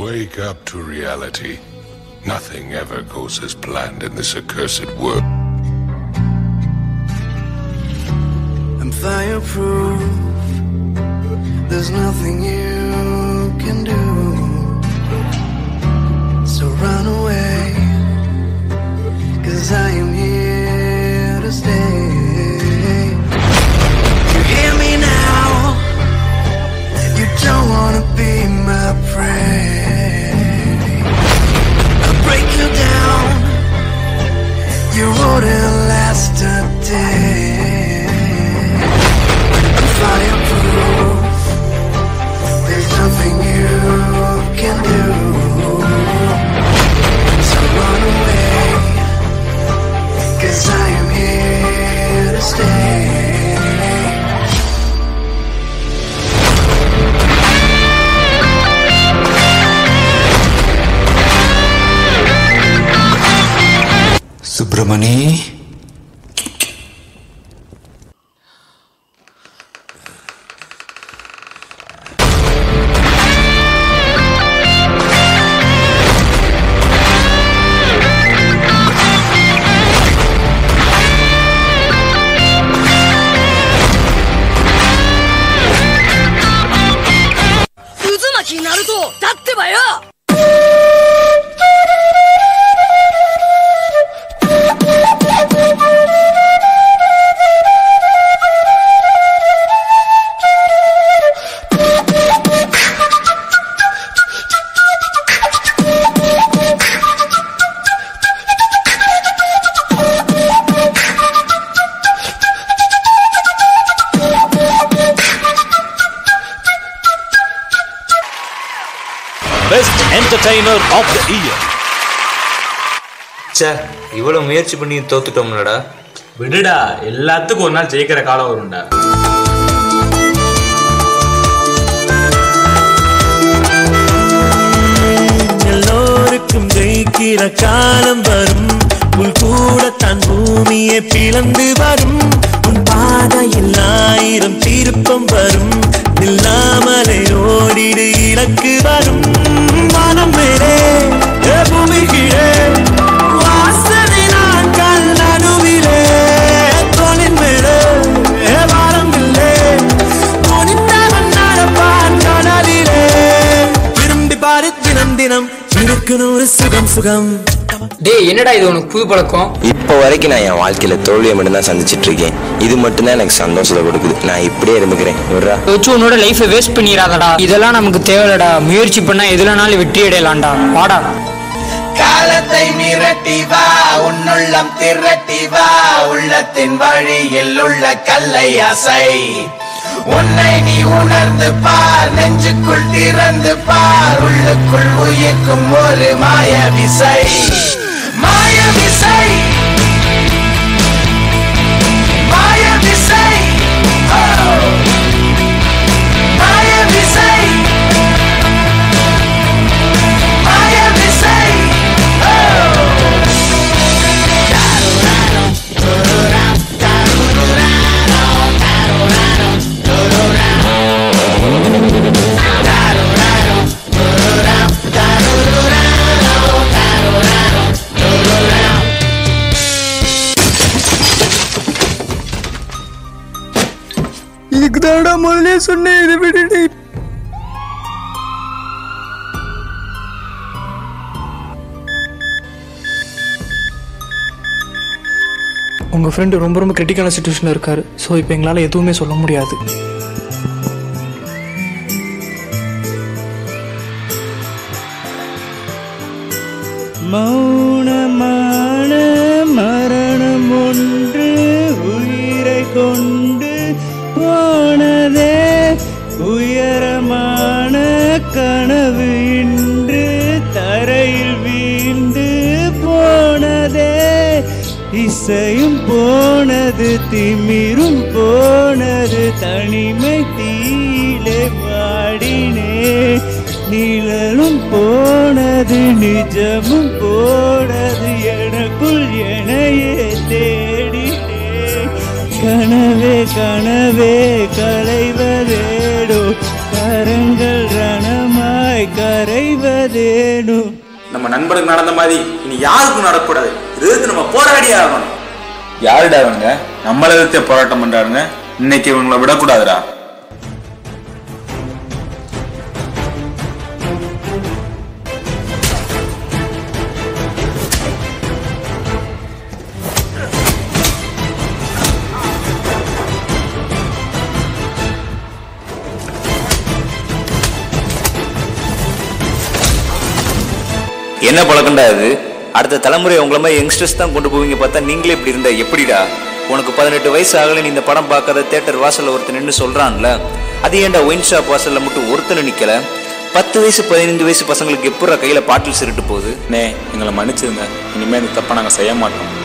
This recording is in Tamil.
Wake up to reality. Nothing ever goes as planned in this accursed world. I'm fireproof. There's nothing you can do. So run away. Cause I am here to stay. You hear me now? You don't wanna be my prey. I'll break you down. You wouldn't last a day. I'm fireproof. There's nothing you can do. So run away. Cause I am here to stay. Subramani 渦巻きになると立ってばよ best entertainer of the year ச்சே இவ்வளவு முயற்சி பண்ணி தோத்துட்டோம்லடா விடுடா எல்லாத்துக்கும் ஒரு நாள் ஜெயிக்கிற காலம் வரும்டா எல்லோருக்கும் ஜெயிக்கிற காலம் வரும் புல் கூட தன் பூமியை பிளந்து வரும் உன் பாதையில் ஆயிரம் திருப்பம் வரும் இல்லாமலே ஓடிடு இலக்கு வரும் வானம் மேலே ஏ பூமி கீழே வாசனை நான் கல் நடுவிலே தோளின் மேலே ஏ வாரம் இல்லை துணிந்தவன் நடப்பான் கடலிலே திரும்பி பாரு தினம் தினம் எனக்கு நூறு சுகம் சுகம் டேய் என்னடா இது உனக்கு புது பழக்கம் இப்போ வரைக்கும் நான் என் வாழ்க்கையில தோல்வியை மட்டும்தான் சந்திச்சிட்டு இருக்கேன் இது மட்டும்தான் எனக்கு சந்தோஷத்தை கொடுக்குது நான் இப்படியே இருந்துக்கிறேன் விட்றா வச்சு உன்னோட லைஃபை வேஸ்ட் பண்ணிடாதடா இதெல்லாம் நமக்கு தேவையில்லடா முயற்சி பண்ணா எதுலனாலும் வெற்றி அடையலாம்டா வாடா காலத்தை மிரட்டி வா உன்னுள்ளம் திரட்டி வா உள்ளத்தின் வழியில் உள்ள கல்லை அசை உன்னை நீ உணர்ந்து பார் நெஞ்சுக்குள் திறந்து பார் உள்ளுக்குள் உயிர்க்கும் ஒரு மாய விசை மாய விசை மாய விசை ஓ! மாய விசை மாய விசை இதுக்கு தான்டா முதல்ல சொன்னேன் இதை விட்டுட்டு உங்கள் ஃப்ரெண்டு ரொம்ப ரொம்ப கிரிட்டிக்கலான சுச்சுவேஷனில் இருக்காரு ஸோ இப்போ எங்களால் எதுவுமே சொல்ல முடியாது மௌனமான மரணம் ஒன்று உயிரை கொண்டு போனதே உயரமான கனவு இன்று தரையில் வீழ்ந்து போனதே இசையும் போனது திமிரும் போனது தனிமை தீலே பாடினே நிழலும் போனது நிஜமும் போனது எனக்குள் எனையே தேடினே கனவே கனவே கலைவதேடோ கரங்கள் ரணமாய் கரைவதே வேணும் நம்ம நண்பனுக்கு நடந்த மாதிரி இனி யாருக்கும் நடக்கக்கூடாது இது எதிர்த்து நம்ம போராடியே ஆகணும் யாருடா இவனுங்க நம்மள எதிர்த்தே போராட்டம் பண்றாருங்க இன்னைக்கு இவங்களை விடக்கூடாதுடா என்ன பழக்கம்டா இது அடுத்த தலைமுறை உங்களை மாதிரி யங்ஸ்டர்ஸ் தான் கொண்டு போவீங்க பார்த்தா நீங்களே இப்படி இருந்தா எப்படிடா உனக்கு பதினெட்டு வயசு ஆகல நீ இந்த படம் பார்க்காத தேட்டர் வாசல்ல ஒருத்தர் நின்று சொல்றான்ல அது ஏன்டா ஒயின் ஷாப் வாசல்ல மட்டும் ஒருத்தர் நிக்கல பத்து வயசு பதினைந்து வயசு பசங்களுக்கு எப்படா கையில பாட்டில் சிருட்டு போகுது நே எங்களை மன்னிச்சிருங்க இனிமே இந்த தப்பை நாங்க செய்ய மாட்டோம்